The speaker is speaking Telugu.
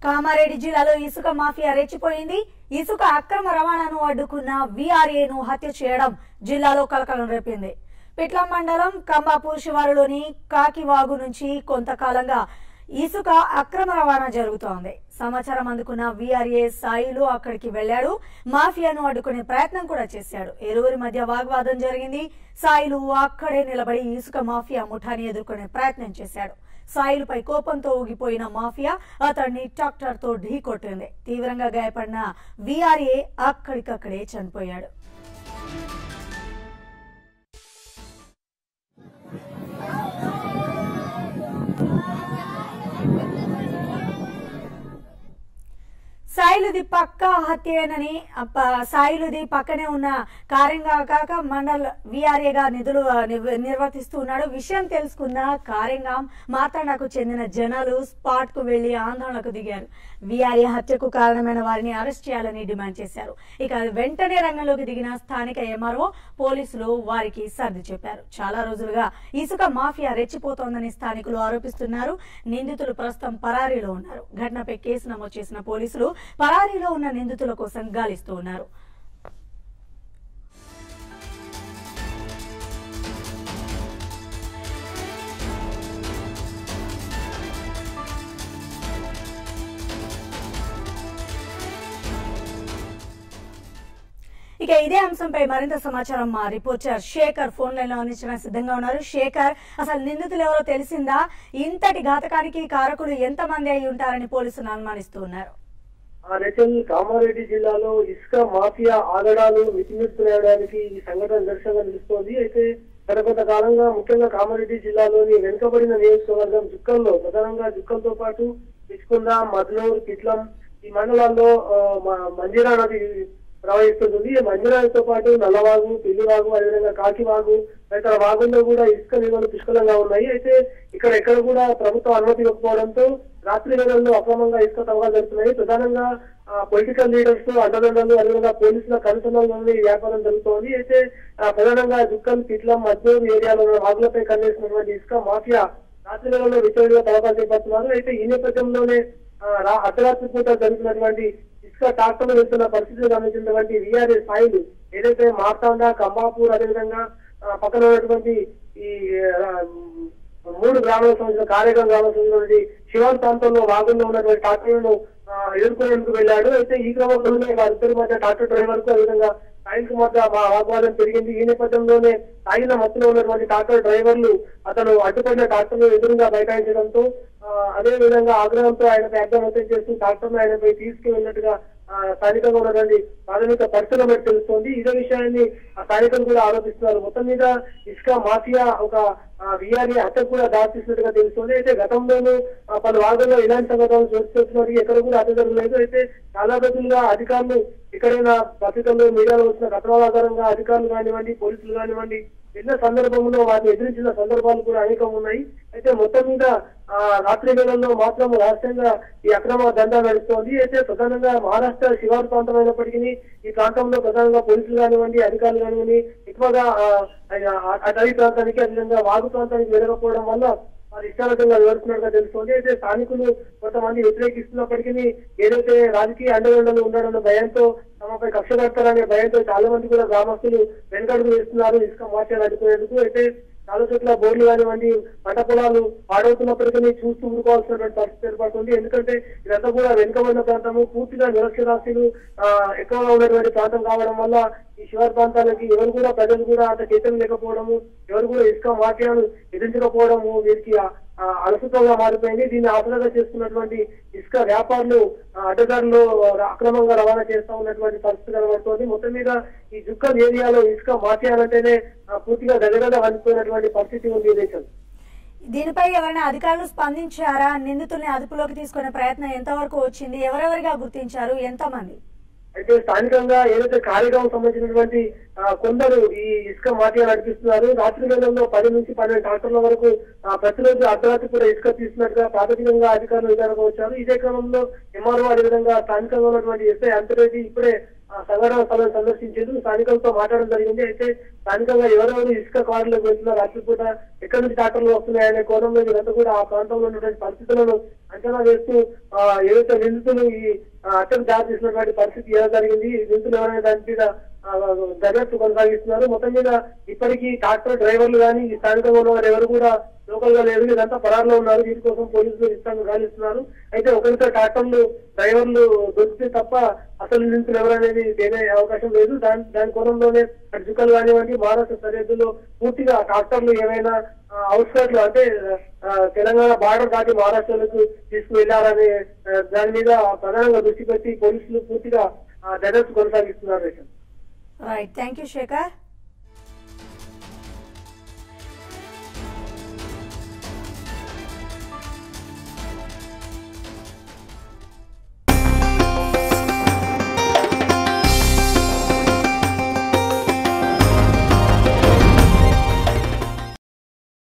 కామారెడ్డి జిల్లాలో ఇసుక మాఫియా రెచ్చిపోయింది ఇసుక అక్రమ రవాణాను అడ్డుకున్న వీఆర్ఏను హత్య చేయడం జిల్లాలో కలకలం రేపింది పిట్లం మండలం కంబాపూర్ శివారులోని కాకివాగు నుంచి కొంతకాలంగా ఇసుక అక్రమ రవాణా జరుగుతోంది సమాచారం అందుకున్న వీఆర్ఏ సాయిలు అక్కడికి వెళ్లాడు మాఫియాను అడ్డుకునే ప్రయత్నం కూడా చేశాడు ఇరువురి మధ్య వాగ్వాదం జరిగింది సాయిలు అక్కడే నిలబడి ఇసుక మాఫియా ముఠాని ఎదుర్కొనే ప్రయత్నం చేశాడు సాయిలుపై కోపంతో ఊగిపోయిన మాఫియా అతన్ని ట్రాక్టర్ తో ఢీకొట్టింది తీవ్రంగా గాయపడిన వీఆర్ఏ అక్కడికక్కడే చనిపోయాడు సాయిలుది పక్క హత్యేనని అప్ప- సాయిలుది పక్కనే ఉన్న కారెంగా కాక మండల్ విఆర్ఏగా నిధులు ఆ, నివ్- నిర్వర్తిస్తూ ఉన్నాడు విషయం తెలుసుకున్న కారెంగాం మార్తాండకు చెందిన జనాలు స్పాట్ కు వెళ్లి ఆందోళనకు దిగారు విఆర్ఏ హత్యకు కారణమైన వారిని అరెస్ట్ చేయాలని డిమాండ్ చేశారు ఇక వెంటనే రంగంలోకి దిగిన స్థానిక ఎంఆర్ఓ పోలీసులు వారికి సర్ది చెప్పారు చాలా రోజులుగా ఇసుక మాఫియా రెచ్చిపోతోందని స్థానికులు ఆరోపిస్తున్నారు నిందితులు ప్రస్తుతం పరారీలో ఉన్నారు ఘటనపై కేసు నమోదు చేసిన పోలీసులు పరారీలో ఉన్న నిందితుల కోసం గాలిస్తూ ఉన్నారు ఇక ఇదే అంశంపై మరింత సమాచారం మా రిపోర్టర్ శేఖర్ ఫోన్ లైన్ లో అందించడానికి సిద్ధంగా ఉన్నారు శేఖర్ అసలు నిందితులు ఎవరో తెలిసిందా ఇంతటి ఘాతకానికి కారకులు ఎంత మంది అయి ఉంటారని పోలీసులు అనుమానిస్తూ ఉన్నారు ఆ నితిన్ కామారెడ్డి జిల్లాలో ఇసుక మాఫియా ఆగడాలు మితిమిస్తున్నాయడానికి ఈ సంఘటన దర్శనంగా నిలుస్తోంది అయితే గత కొంతకాలంగా ముఖ్యంగా కామారెడ్డి జిల్లాలోని వెనుకబడిన నియోజకవర్గం జుక్కల్లో ప్రధానంగా జుక్కలతో పాటు పిచ్చుకుంద మద్నూర్ కిట్లం ఈ మండలాల్లో ఆ, మ- మంజీరా నది ప్రవహిస్తుంది ఈ మంజీరాతో పాటు నల్లవాగు పిల్లివాగు అదేవిధంగా కాకివాగు తదితర వాగుల్లో కూడా ఇసుక నిల్వలు పుష్కలంగా ఉన్నాయి అయితే ఇక్కడ ఎక్కడ కూడా ప్రభుత్వం అనుమతి ఇవ్వకపోవడంతో రాత్రి వేళల్లో అక్రమంగా ఇసుక తవ్వకాలు జరుగుతున్నాయి ప్రధానంగా పొలిటికల్ లీడర్స్ అండదండలు అదేవిధంగా పోలీసుల కనుసంధానంలోనే ఈ వ్యాపారం జరుగుతోంది అయితే ఆ, ప్రధానంగా జుక్కల్ కిట్లం మద్దూరు ఏరియాలో ఉన్న వాగులపై కన్నేసినటువంటి ఇసుక మాఫియా రాత్రి వేళల్లో విచ్చలవిడిగా తవ్వకాలు చేపడుతున్నారు అయితే ఈ నేపథ్యంలోనే ఆ, రా- అర్ధరాత్రి పూట జరుగుతున్నటువంటి ఇసుక ట్రాక్టర్లు వెళ్తున్న పరిస్థితులు గమనించినటువంటి విఆర్ఏ స్థాయిలు ఏదైతే మార్తాండ కంబాపూర్ అదేవిధంగా ఆ, పక్కన ఉన్నటువంటి ఈ ఆ, మూడు గ్రామాలకు సంబంధించిన కార్యక్రమం గ్రామాలకు సంబంధించినటువంటి శివాన్ ప్రాంతంలో వాగుల్లో ఉన్నటువంటి ట్రాక్టర్లను ఆ, ఎదుర్కొనేందుకు వెళ్ళాడు అయితే ఈ క్రమంలోనే వారిద్దరి మధ్య ట్రాక్టర్ డ్రైవర్ కు అదేవిధంగా కు మధ్య వా- వాగ్వాదం పెరిగింది ఈ నేపథ్యంలోనే తాగిన మత్తులో ఉన్నటువంటి ట్రాక్టర్ డ్రైవర్లు అతను అడ్డుపడిన ట్రాక్టర్ ఎదురుగా బైఠాయించడంతో ఆ, అదే విధంగా ఆగ్రహంతో ఆయనపై అర్థమతం చేస్తూ ట్రాక్టర్ ఆయనపై తీసుకువెళ్ళినట్టుగా ఆ, స్థానికంగా ఉన్నటువంటి ప్రాథమిక పరిశీలన బట్టి తెలుస్తోంది ఇదే విషయాన్ని ఆ స్థానికులు కూడా ఆరోపిస్తున్నారు మొత్తం మీద ఇసుక మాఫియా ఒక విఆర్ఏ హత్య కూడా దాచిస్తున్నట్టుగా తెలుస్తుంది అయితే గతంలోనూ ఆ, పలు వార్డుల్లో ఇలాంటి సంఘటనలు చోటు చేసుకున్నట్టు ఎక్కడ కూడా హత్య జరగలేదు అయితే చాలా రోజులుగా అధికారులు ఎక్కడైనా పత్రికల్లో మీడియాలో వచ్చిన కథనాల ఆధారంగా అధికారులు కానివ్వండి పోలీసులు కానివ్వండి ఎన్నో సందర్భంలో వారిని ఎదిరించిన సందర్భాలు కూడా అనేకం ఉన్నాయి అయితే మొత్తం మీద ఆ రాత్రి వేళల్లో మాత్రం రహస్యంగా ఈ అక్రమ దందా నడుస్తోంది అయితే ప్రధానంగా మహారాష్ట్ర శివారు ప్రాంతం అయినప్పటికీ ఈ ప్రాంతంలో ప్రధానంగా పోలీసులు కానివ్వండి అధికారులు కానివ్వండి ఎక్కువగా ఆ, ఆ అటవీ ప్రాంతానికి అదేవిధంగా వాగు ప్రాంతానికి వెళ్ళకపోవడం వల్ల వారి ఇష్టానుగా వివరిస్తున్నట్టుగా తెలుస్తోంది అయితే స్థానికులు కొంతమంది వ్యతిరేకిస్తున్నప్పటికీ ఏదైతే రాజకీయ అండదండలు ఉండడం భయంతో తమపై కక్ష కడతారనే భయంతో చాలా మంది కూడా గ్రామస్తులు వెనకడుగు వేస్తున్నారు ఇసుక మార్చాలు అడ్డుకునేందుకు అయితే చాలా చోట్ల బోర్లు కానివ్వండి పంట పొలాలు పాడవుతున్నప్పటికీ చూస్తూ ఊరుకోవాల్సినటువంటి పరిస్థితి ఏర్పడుతుంది ఎందుకంటే ఇదంతా కూడా వెనుకబడిన ప్రాంతము పూర్తిగా నిరక్షరాస్యులు ఆ, ఎక్కువగా ఉన్నటువంటి ప్రాంతం కావడం వల్ల ఈ శివారు ప్రాంతాలకి ఎవరు కూడా ప్రజలు కూడా అంత చైతన్యం లేకపోవడము ఎవరు కూడా ఇసుక మాఫియాను ఎదిరించకపోవడము వీరికి ఆ- ఆ అలసత్వంగా మారిపోయింది దీన్ని ఆసరాగా చేస్తున్నటువంటి ఇసుక వ్యాపారులు ఆ, అడ్డదారులు ర- అక్రమంగా రవాణా చేస్తా ఉన్నటువంటి పరిస్థితి కనబడుతోంది మొత్తం మీద ఈ జుక్కల్ ఏరియాలో ఇసుక మాఫియాలంటేనే ఆ, పూర్తిగా గదగద వణిపోయినటువంటి పరిస్థితి ఉంది ఈ దేశం దీనిపై ఎవరైనా అధికారులు స్పందించారా నిందితుల్ని అదుపులోకి తీసుకునే ప్రయత్నం ఎంతవరకు వచ్చింది ఎవరెవరిగా గుర్తించారు ఎంతమంది అయితే స్థానికంగా ఏదైతే కార్యక్రమం సంబంధించినటువంటి ఆ, కొందరు ఈ ఇసుక మాఫియా నడిపిస్తున్నారు రాత్రి వేళల్లో పది నుంచి పన్నెండు ట్రాక్టర్ల వరకు ఆ, ప్రతిరోజు అర్ధరాత్రి కూడా ఇసుక తీస్తున్నట్టుగా ప్రాథమికంగా అధికారులు విచారణకు వచ్చారు ఇదే క్రమంలో ఎంఆర్ఓ అదేవిధంగా స్థానికంగా ఉన్నటువంటి ఎస్ఐ అంతరెడ్డి ఇప్పుడే ఆ సంఘటన స్థలం సందర్శించారు స్థానికులతో మాట్లాడడం జరిగింది అయితే స్థానికంగా ఎవరెవరు ఇసుక కారులకు వెళ్తున్నారు రాత్రిపూట ఎక్కడి నుంచి ట్రాక్టర్లు వస్తున్నాయనే కోణంలో వీరంతా కూడా ఆ ప్రాంతంలో ఉన్నటువంటి పరిస్థితులను అంచనా వేస్తూ ఆ, ఏదైతే నిందితులు ఈ ఆ, హత్యకు దారి తీసినటువంటి పరిస్థితి ఏదో జరిగింది ఈ నిందితులు ఎవరైనా దాని మీద ఆ, దర్యాప్తు కొనసాగిస్తున్నారు మొత్తం మీద ఇప్పటికీ ట్రాక్టర్ డ్రైవర్లు కానీ ఈ స్థానికంగా ఉన్న వారు ఎవరు కూడా లోకల్ గా లేదు ఇదంతా పరారులో ఉన్నారు దీనికోసం పోలీసులు ఇస్తాను గాలిస్తున్నారు అయితే ఒకరితో ట్రాక్టర్లు డ్రైవర్లు దొరికితే తప్ప అసలు నిందితులు ఎవరనేది తేనే అవకాశం లేదు దాని దాని కోణంలోనే అటు జుక్కలు కానివ్వండి మహారాష్ట్ర సరిహద్దులో పూర్తిగా ట్రాక్టర్లు ఏమైనా అవుట్స్కట్ లో అంటే ఆ, తెలంగాణ బార్డర్ దాటి మహారాష్ట్రలకు తీసుకువెళ్లారనే ఆ, దాని మీద ప్రధానంగా దృష్టి పెట్టి పోలీసులు పూర్తిగా ఆ, దర్యాప్తు కొనసాగిస్తున్నారు ration right thank you Shekhar